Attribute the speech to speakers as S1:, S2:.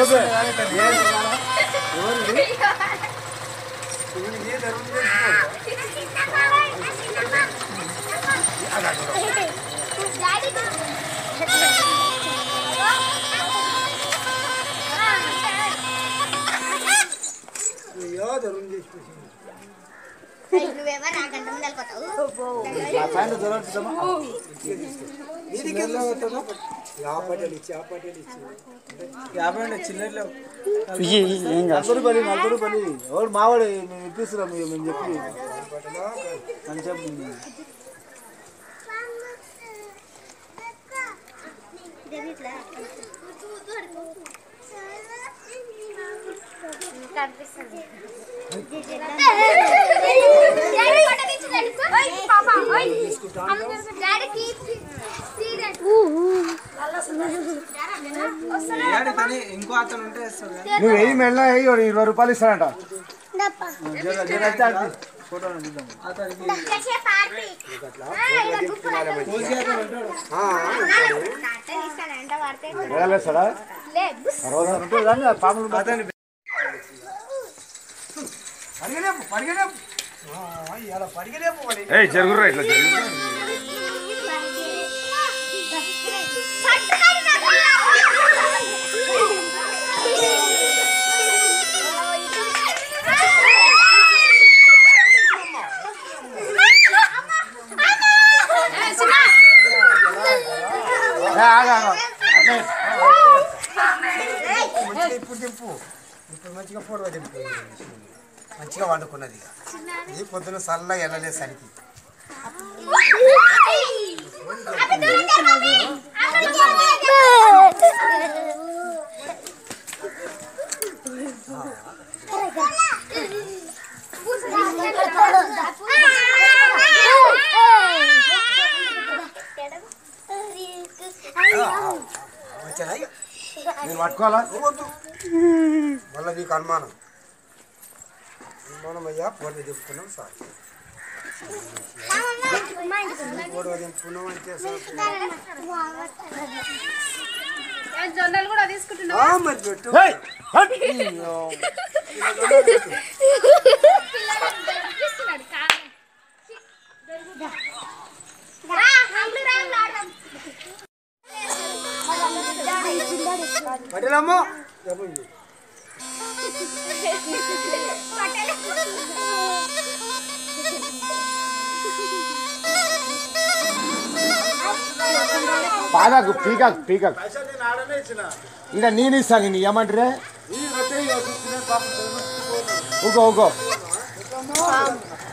S1: నువ్వేమో నాకంటే ముందు వెళ్ళిపోతావు
S2: యాభై ఉండే చిల్లర్లో
S3: నలభై రూపాయలు నలభై రూపాయలు ఎవరు మావాడు మేము ఇప్పిస్తున్నాం మేము మేము చెప్పి మంచిగా
S1: కనిపిస్తుంది
S2: ఏడు కానీ ఇంకో అతను ఉంటే వేస్తాడు కదా.
S3: నువ్వు వెయ్యి మెళ్ళ వెయ్యి వాడు ఇరవై రూపాయలు ఇస్తాడంట జర- జర అయితే అది ఫోటో తీద్దాం.
S2: అతనికి
S1: ఎంత పడితే
S3: వేలేస్తాడా
S1: లేదు
S3: అరవై ఉంటుంది కానీ ఆ పాములు ఉంటాయి.
S2: అతని
S3: ఏయ్ జరుగురా ఇట్లా జరుగు ఏ, ఆగు, ఆగు. అట్లే.
S4: మంచిగా ఇప్పుడు దింపు ఇప్పుడు మంచిగా ఫోటో దింపు మంచిగా వండుకున్నది ఇక. ఇది పొద్దున చల్లగా వెళ్ళలేదు సరికి వచ్చారా ఇక?
S3: మీరు పట్టుకోవాలా
S4: వద్దు మళ్ళీ నీకు అనుమానం అనుమానం అయ్యా ఫోటో దింపుకున్నాం సార్ ఫోటో దింపుకున్నాం అంటే సార్
S5: జొన్నలు కూడా తీసుకుంటున్నావు
S4: ఆ, మరి పెట్టు
S3: ఏయ్, హట్.
S4: పటేలమ్మా
S3: పాగాకు పీకాకు పీకాకు ఇక నేను ఇస్తాను నీ ఏమంటారే ఊకో ఊకో